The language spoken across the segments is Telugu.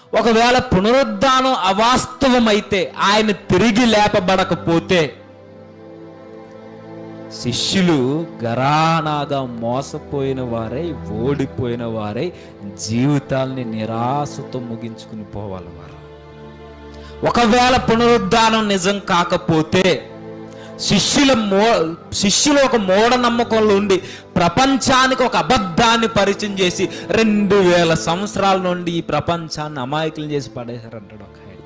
ఒకవేళ పునరుద్ధానం అవాస్తవమైతే ఆయన తిరిగి లేపబడకపోతే శిష్యులు గరానాగా మోసపోయిన వారై ఓడిపోయిన వారై జీవితాల్ని నిరాశతో ముగించుకుని పోవాలి వారు ఒకవేళ పునరుద్ధానం నిజం కాకపోతే శిష్యుల మో శిష్యులు ఒక మూఢనమ్మకంలో ఉండి ప్రపంచానికి ఒక అబద్ధాన్ని పరిచయం చేసి రెండు వేల సంవత్సరాల నుండి ఈ ప్రపంచాన్ని అమాయకులు చేసి పడేశారంటాడు ఒక ఆయన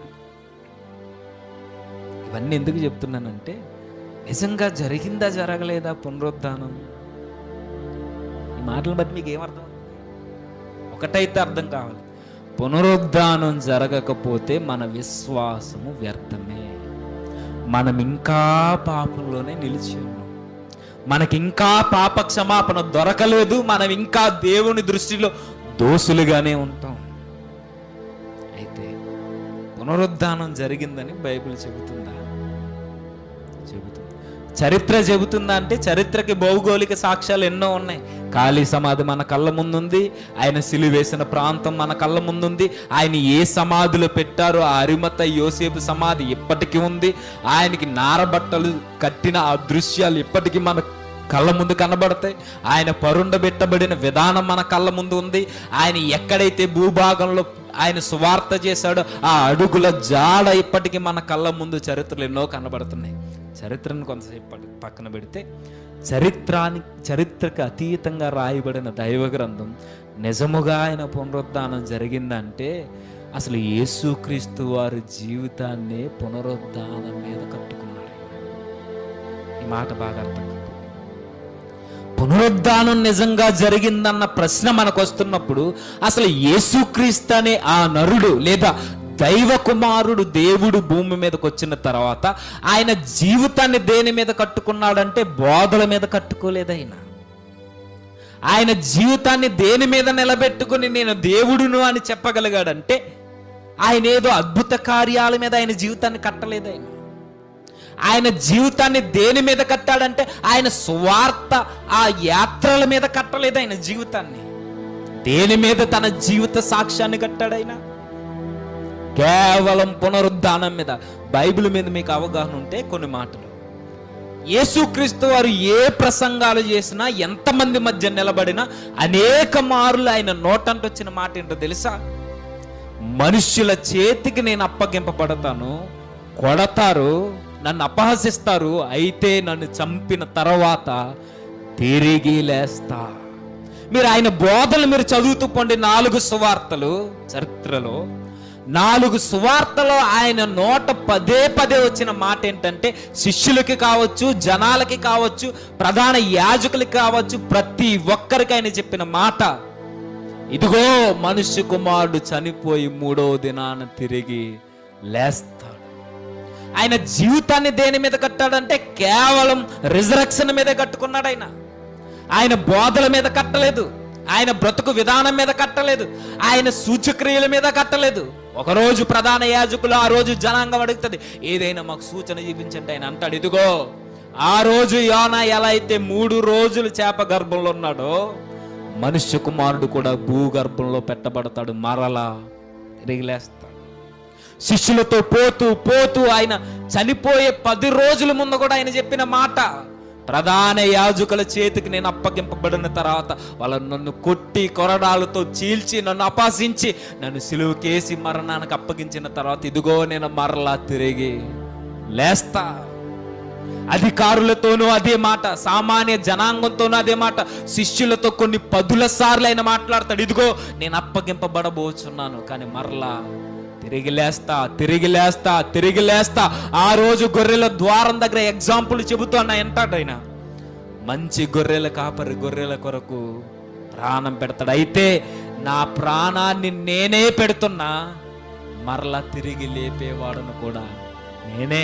ఇవన్నీ ఎందుకు చెప్తున్నానంటే నిజంగా జరిగిందా జరగలేదా పునరుద్ధానం ఈ మాటలు బట్టి మీకు ఏమర్థం ఒకటైతే అర్థం కావాలి పునరుద్ధానం జరగకపోతే మన విశ్వాసము వ్యర్థమే మనం ఇంకా పాపంలోనే నిలిచి ఉన్నాం మనకి ఇంకా పాప క్షమాపణ దొరకలేదు మనం ఇంకా దేవుని దృష్టిలో దోసులుగానే ఉంటాం అయితే పునరుద్ధానం జరిగిందని బైబిల్ చెబుతుందా చెబుతుంది చరిత్ర చెబుతుందా అంటే చరిత్రకి భౌగోళిక సాక్ష్యాలు ఎన్నో ఉన్నాయి ఖాళీ సమాధి మన కళ్ళ ముందుంది ఆయన సిలువేసిన ప్రాంతం మన కళ్ళ ముందుంది ఆయన ఏ సమాధిలో పెట్టారో ఆ అరిమత యోసేపు సమాధి ఇప్పటికీ ఉంది ఆయనకి నారబట్టలు కట్టిన ఆ దృశ్యాలు ఇప్పటికీ మన కళ్ళ ముందు కనబడతాయి ఆయన పరుండబెట్టబడిన విధానం మన కళ్ళ ముందు ఉంది ఆయన ఎక్కడైతే భూభాగంలో ఆయన సువార్త చేశాడో ఆ అడుగుల జాడ ఇప్పటికీ మన కళ్ళ ముందు చరిత్రలు ఎన్నో కనబడుతున్నాయి చరిత్రను కొంతసేపు పక్క- పక్కన పెడితే చరిత్రానికి చరిత్రకు అతీతంగా రాయబడిన దైవ గ్రంథం నిజముగా ఆయన పునరుద్ధానం జరిగిందంటే అసలు యేసుక్రీస్తు వారి జీవితాన్నే పునరుద్ధానం మీద కట్టుకున్నాడు ఈ మాట బాగా అర్థం కావాలి. పునరుద్ధానం నిజంగా జరిగిందన్న ప్రశ్న మనకు వస్తున్నప్పుడు అసలు యేసుక్రీస్తు అనే ఆ నరుడు లేదా దైవ కుమారుడు దేవుడు భూమి మీదకి వచ్చిన తర్వాత ఆయన జీవితాన్ని దేని మీద కట్టుకున్నాడంటే బోధల మీద కట్టుకోలేదు ఆయన ఆయన జీవితాన్ని దేని మీద నిలబెట్టుకుని నేను దేవుడును అని చెప్పగలిగాడంటే ఆయన ఏదో అద్భుత కార్యాల మీద ఆయన జీవితాన్ని కట్టలేదు ఆయన ఆయన జీవితాన్ని దేని మీద కట్టాడంటే ఆయన స్వార్థ ఆ యాత్రల మీద కట్టలేదు ఆయన జీవితాన్ని దేని మీద తన జీవిత సాక్ష్యాన్ని కట్టాడు ఆయన కేవలం పునరుద్ధానం మీద బైబిల్ మీద మీకు అవగాహన ఉంటే కొన్ని మాటలు యేసుక్రీస్తు వారు ఏ ప్రసంగాలు చేసినా ఎంతమంది మధ్య నిలబడినా అనేక మార్లు ఆయన నోటంట వచ్చిన మాట ఏంటో తెలుసా మనుష్యుల చేతికి నేను అప్పగింపబడతాను కొడతారు నన్ను అపహసిస్తారు అయితే నన్ను చంపిన తర్వాత తిరిగి లేస్తా మీరు ఆయన బోధలు మీరు చదువుతూ పోండి నాలుగు సువార్తలు చరిత్రలో నాలుగు సువార్తలో ఆయన నోట పదే పదే వచ్చిన మాట ఏంటంటే శిష్యులకి కావచ్చు జనాలకి కావచ్చు ప్రధాన యాజకులకి కావచ్చు ప్రతి ఒక్కరికి ఆయన చెప్పిన మాట ఇదిగో మనుష్య కుమారుడు చనిపోయి మూడవ దినాన తిరిగి లేస్తాడు ఆయన జీవితాన్ని దేని మీద కట్టాడంటే కేవలం రిజరక్షన్ మీద కట్టుకున్నాడు ఆయన ఆయన బోధల మీద కట్టలేదు ఆయన బ్రతుకు విధానం మీద కట్టలేదు ఆయన సూచక్రియల మీద కట్టలేదు ఒకరోజు ప్రధాన యాజకులు ఆ రోజు జనాంగం అడుగుతుంది ఏదైనా మాకు సూచన చూపించండి ఆయన అంటాడు ఇదిగో ఆ రోజు యోనా ఎలా అయితే మూడు రోజులు చేప గర్భంలో ఉన్నాడో మనుష్య కుమారుడు కూడా భూగర్భంలో పెట్టబడతాడు మరలా తిరిగి లేస్తాడు శిష్యులతో పోతూ పోతూ ఆయన చనిపోయే పది రోజుల ముందు కూడా ఆయన చెప్పిన మాట ప్రధాన యాజకుల చేతికి నేను అప్పగింపబడిన తర్వాత వాళ్ళు నన్ను కొట్టి కొరడాలతో చీల్చి నన్ను అపాసించి నన్ను సిలువకేసి మరణానికి అప్పగించిన తర్వాత ఇదిగో నేను మరలా తిరిగి లేస్తా అధికారులతోనూ అదే మాట సామాన్య జనాంగంతోనూ అదే మాట శిష్యులతో కొన్ని పదుల సార్లు ఆయన మాట్లాడతాడు ఇదిగో నేను అప్పగింపబడబోచున్నాను కానీ మరలా తిరిగి లేస్తా తిరిగి లేస్తా తిరిగి లేస్తా ఆ రోజు గొర్రెల ద్వారం దగ్గర ఎగ్జాంపుల్ చెబుతూ అన్న అంటాడు ఆయన మంచి గొర్రెల కాపరి గొర్రెల కొరకు ప్రాణం పెడతాడు అయితే నా ప్రాణాన్ని నేనే పెడుతున్నా మరలా తిరిగి లేపేవాడును కూడా నేనే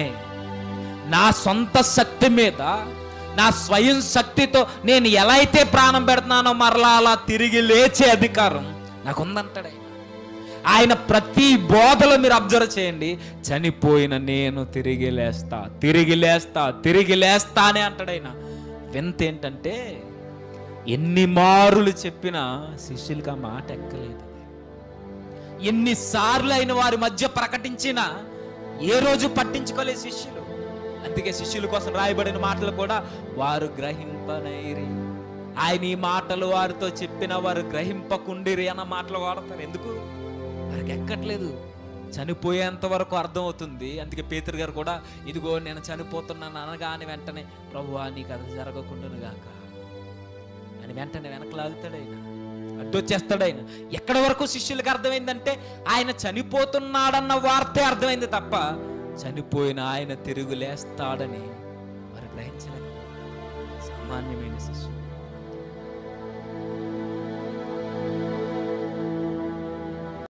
నా సొంత శక్తి మీద నా స్వయం శక్తితో నేను ఎలా అయితే ప్రాణం పెడుతున్నానో మరలా అలా తిరిగి లేచే అధికారం నాకు ఉందంటాడు ఆయన ఆయన ప్రతి బోధలో మీరు అబ్జర్వ్ చేయండి చనిపోయిన నేను తిరిగి లేస్తా తిరిగి లేస్తా తిరిగి లేస్తా అని అంటాడు ఆయన వింత ఏంటంటే ఎన్ని మారులు చెప్పినా శిష్యులకి ఆ మాట ఎక్కలేదు ఎన్నిసార్లు అయిన వారి మధ్య ప్రకటించినా ఏ రోజు పట్టించుకోలేదు శిష్యులు అందుకే శిష్యుల కోసం రాయబడిన మాటలు కూడా వారు గ్రహింపనైరి ఆయన ఈ మాటలు వారితో చెప్పిన వారు గ్రహింపకుండిరి అన్న మాటలు వాడతారు ఎందుకు వారికి ఎక్కట్లేదు చనిపోయేంత వరకు అర్థమవుతుంది అందుకే పేతురు గారు కూడా ఇదిగో నేను చనిపోతున్నాను అనగానే వెంటనే ప్రభువా నీకు అది జరగకుండాను గాక అని వెంటనే వెనకలాగుతాడు ఆయన అడ్డొచ్చేస్తాడు ఆయన ఎక్కడి వరకు శిష్యులకు అర్థమైందంటే ఆయన చనిపోతున్నాడన్న వార్తే అర్థమైంది తప్ప చనిపోయిన ఆయన తిరుగు లేస్తాడని వారు గ్రహించలేదు సామాన్యమైన శిష్యులు